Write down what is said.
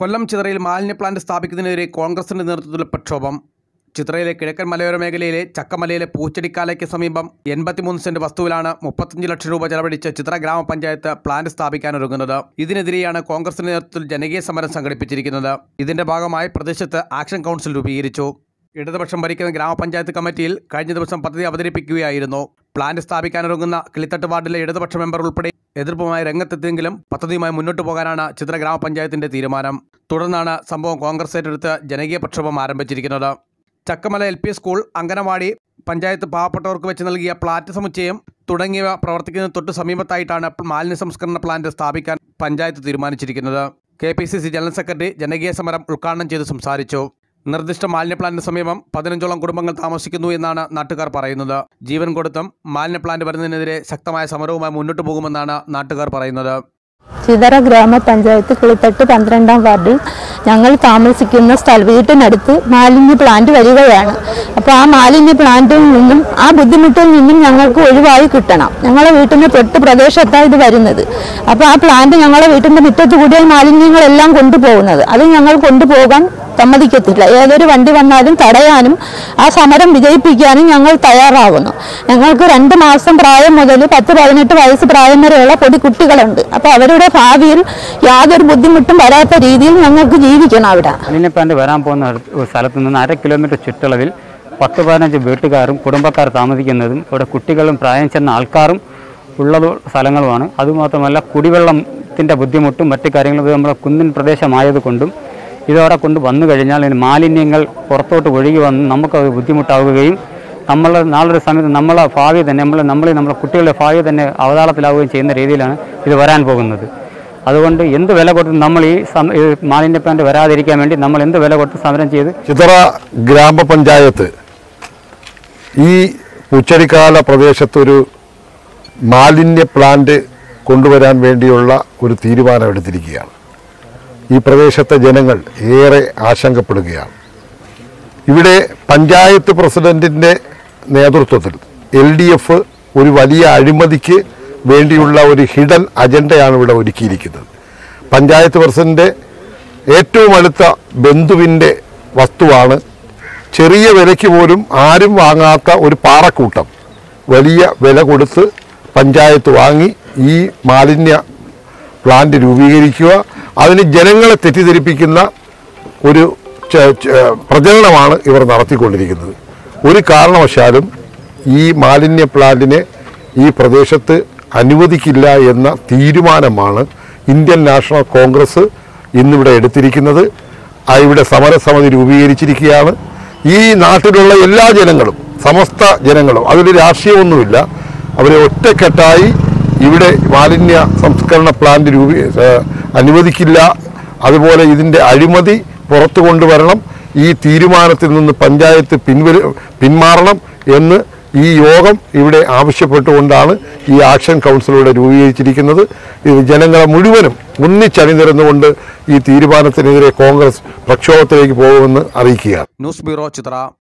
കൊല്ലം ചിതറയിൽ മാലിന്യ പ്ലാന്റ് സ്ഥാപിക്കുന്നതിനെതിരെ കോൺഗ്രസിന്റെ നേതൃത്വത്തിൽ പ്രക്ഷോഭം ചിത്രയിലെ കിഴക്കൻ മലയോര മേഖലയിലെ ചക്കമലയിലെ പൂച്ചെടിക്കാലയ്ക്ക് സമീപം എൺപത്തിമൂന്ന് സെന്റ് വസ്തുവിലാണ് മുപ്പത്തഞ്ച് ലക്ഷം രൂപ ചെലവഴിച്ച് ചിത്ര ഗ്രാമപഞ്ചായത്ത് പ്ലാന്റ് സ്ഥാപിക്കാനൊരുങ്ങുന്നത് ഇതിനെതിരെയാണ് കോൺഗ്രസിന്റെ നേതൃത്വത്തിൽ ജനകീയ സമരം സംഘടിപ്പിച്ചിരിക്കുന്നത് ഇതിന്റെ ഭാഗമായി പ്രദേശത്ത് ആക്ഷൻ കൗൺസിൽ രൂപീകരിച്ചു ഇടതുപക്ഷം ഭരിക്കുന്ന ഗ്രാമപഞ്ചായത്ത് കമ്മിറ്റിയിൽ കഴിഞ്ഞ ദിവസം പദ്ധതി അവതരിപ്പിക്കുകയായിരുന്നു പ്ലാന്റ് സ്ഥാപിക്കാനൊരുങ്ങുന്ന കിളിത്തട്ട് വാർഡിലെ ഇടതുപക്ഷ മെമ്പർ ഉൾപ്പെടെ എതിർപ്പുമായി രംഗത്തെത്തിയെങ്കിലും പദ്ധതിയുമായി മുന്നോട്ടു പോകാനാണ് ചിത്ര ഗ്രാമപഞ്ചായത്തിന്റെ തീരുമാനം തുടർന്നാണ് സംഭവം കോൺഗ്രസ് ഏറ്റെടുത്ത് ജനകീയ പ്രക്ഷോഭം ആരംഭിച്ചിരിക്കുന്നത് Chakkamala L P school anganwadi panchayat പാവപ്പെട്ടവർക്ക് വെച്ച് നൽകിയ പ്ലാറ്റ് സമുച്ചയം തുടങ്ങിയവ പ്രവർത്തിക്കുന്ന തൊട്ട് സമീപത്തായിട്ടാണ് മാലിന്യ സംസ്കരണ പ്ലാന്റ് സ്ഥാപിക്കാൻ പഞ്ചായത്ത് തീരുമാനിച്ചിരിക്കുന്നത് K P C C general secretary ജനകീയ സമരം ഉദ്ഘാടനം ചെയ്ത് സംസാരിച്ചു നിർദ്ദിഷ്ട മാലിന്യ പ്ലാന്റിന് സമീപം പതിനഞ്ചോളം കുടുംബങ്ങൾ താമസിക്കുന്നു എന്നാണ് നാട്ടുകാർ പറയുന്നത് ജീവൻ കൊടുത്തും മാലിന്യ പ്ലാന്റ് വരുന്നതിനെതിരെ ശക്തമായ സമരവുമായി മുന്നോട്ട് പോകുമെന്നാണ് നാട്ടുകാർ പറയുന്നത് ചിതറ ഗ്രാമപഞ്ചായത്ത് കുളിത്തട്ട് പന്ത്രണ്ടാം വാർഡിൽ ഞങ്ങൾ താമസിക്കുന്ന സ്ഥല വീട്ടിനടുത്ത് മാലിന്യ പ്ലാന്റ് വരികയാണ് അപ്പോൾ ആ മാലിന്യ പ്ലാന്റിൽ നിന്നും ആ ബുദ്ധിമുട്ടിൽ നിന്നും ഞങ്ങൾക്ക് ഒഴിവായി കിട്ടണം ഞങ്ങളെ വീട്ടിന് തൊട്ട് പ്രദേശത്താണ് ഇത് വരുന്നത് അപ്പോൾ ആ പ്ലാന്റ് ഞങ്ങളെ വീട്ടിൻ്റെ മുറ്റത്ത് കൂടിയ മാലിന്യങ്ങളെല്ലാം കൊണ്ടുപോകുന്നത് അത് ഞങ്ങൾ കൊണ്ടുപോകാൻ സമ്മതിക്കത്തില്ല ഏതൊരു വണ്ടി വന്നാലും തടയാനും ആ സമരം വിജയിപ്പിക്കാനും ഞങ്ങൾ തയ്യാറാവുന്നു ഞങ്ങൾക്ക് രണ്ട് മാസം പ്രായം മുതൽ പത്ത് പതിനെട്ട് വയസ്സ് പ്രായം വരെയുള്ള പൊടി കുട്ടികളുണ്ട് അപ്പോൾ അവരുടെ ഭാവിയിൽ യാതൊരു ബുദ്ധിമുട്ടും വരാത്ത രീതിയിൽ ഞങ്ങൾക്ക് ജീവിക്കണം അവിടെ മാലിന്യ പ്ലാന്റ് വരാൻ പോകുന്ന ഒരു- ഒരു സ്ഥലത്ത് നിന്ന് അര കിലോമീറ്റർ ചുറ്റളവിൽ പത്ത് പതിനഞ്ച് വീട്ടുകാരും കുടുംബക്കാർ താമസിക്കുന്നതും ഇവിടെ കുട്ടികളും പ്രായം ചെന്ന ആൾക്കാരും ഉള്ളത് സ്ഥലങ്ങളുമാണ് അതുമാത്രമല്ല കുടിവെള്ളത്തിൻ്റെ ബുദ്ധിമുട്ടും മറ്റു കാര്യങ്ങളും ഇത് നമ്മുടെ കുന്നിൻ പ്രദേശമായതുകൊണ്ടും ഇതോടെ കൊണ്ട് വന്നു കഴിഞ്ഞാൽ ഇതിന് മാലിന്യങ്ങൾ പുറത്തോട്ട് ഒഴുകി വന്ന് നമുക്കത് ബുദ്ധിമുട്ടാവുകയും നമ്മൾ നാളൊരു സമയത്ത് നമ്മളെ ഭാവി തന്നെ നമ്മൾ നമ്മൾ നമ്മുടെ കുട്ടികളുടെ ഭാവി തന്നെ അവതാളത്തിലാവുകയും ചെയ്യുന്ന രീതിയിലാണ് ഇത് വരാൻ പോകുന്നത് അതുകൊണ്ട് എന്ത് വില കൊടുത്ത് നമ്മൾ ഈ സം- ഈ മാലിന്യ പ്ലാന്റ് വരാതിരിക്കാൻ വേണ്ടി നമ്മൾ എന്ത് വില കൊടുത്ത് സമരം ചെയ്ത് ചിതറ ഗ്രാമപഞ്ചായത്ത് ഈ ഉച്ചരിക്കാല പ്രദേശത്തൊരു മാലിന്യ പ്ലാന്റ് കൊണ്ടുവരാൻ വേണ്ടിയുള്ള ഒരു തീരുമാനം എടുത്തിരിക്കുകയാണ് ഈ പ്രദേശത്തെ ജനങ്ങൾ ഏറെ ആശങ്കപ്പെടുകയാണ് ഇവിടെ പഞ്ചായത്ത് പ്രസിഡന്റിൻ്റെ നേതൃത്വത്തിൽ എൽ ഡി എഫ് ഒരു വലിയ അഴിമതിക്ക് വേണ്ടിയുള്ള ഒരു ഹിഡൻ അജണ്ടയാണ് ഇവിടെ ഒരുക്കിയിരിക്കുന്നത് പഞ്ചായത്ത് പ്രസിഡന്റ് ഏറ്റവും അടുത്ത ബന്ധുവിൻ്റെ വസ്തുവാണ് ചെറിയ വിലയ്ക്ക് പോലും ആരും വാങ്ങാത്ത ഒരു പാറക്കൂട്ടം വലിയ വില കൊടുത്ത് പഞ്ചായത്ത് വാങ്ങി ഈ മാലിന്യ പ്ലാന്റ് രൂപീകരിക്കുക അതിന് ജനങ്ങളെ തെറ്റിദ്ധരിപ്പിക്കുന്ന ഒരു ച- ച- പ്രചരണമാണ് ഇവർ നടത്തിക്കൊണ്ടിരിക്കുന്നത് ഒരു കാരണവശാലും ഈ മാലിന്യ പ്ലാന്റിനെ ഈ പ്രദേശത്ത് അനുവദിക്കില്ല എന്ന തീരുമാനമാണ് ഇന്ത്യൻ നാഷണൽ കോൺഗ്രസ് ഇന്നിവിടെ എടുത്തിരിക്കുന്നത് ആ ഇവിടെ സമരസമിതി രൂപീകരിച്ചിരിക്കുകയാണ് ഈ നാട്ടിലുള്ള എല്ലാ ജനങ്ങളും സമസ്ത ജനങ്ങളും അതിൽ രാഷ്ട്രീയമൊന്നുമില്ല അവരെ ഒറ്റക്കെട്ടായി ഇവിടെ മാലിന്യ സംസ്കരണ പ്ലാന്റ് രൂപീ ഏഹ് അനുവദിക്കില്ല അതുപോലെ ഇതിൻ്റെ അഴിമതി പുറത്തു കൊണ്ടുവരണം ഈ തീരുമാനത്തിൽ നിന്ന് പഞ്ചായത്ത് പിൻവലി പിന്മാറണം എന്ന് ഈ യോഗം ഇവിടെ ആവശ്യപ്പെട്ടുകൊണ്ടാണ് ഈ ആക്ഷൻ കൗൺസിൽ ഇവിടെ രൂപീകരിച്ചിരിക്കുന്നത് ഇത് ജനങ്ങളെ മുഴുവനും ഒന്നിച്ചണിനിരന്നുകൊണ്ട് ഈ തീരുമാനത്തിനെതിരെ കോൺഗ്രസ് പ്രക്ഷോഭത്തിലേക്ക് പോകുമെന്ന് അറിയിക്കുകയാണ് ന്യൂസ് ബ്യൂറോ ചിത്ര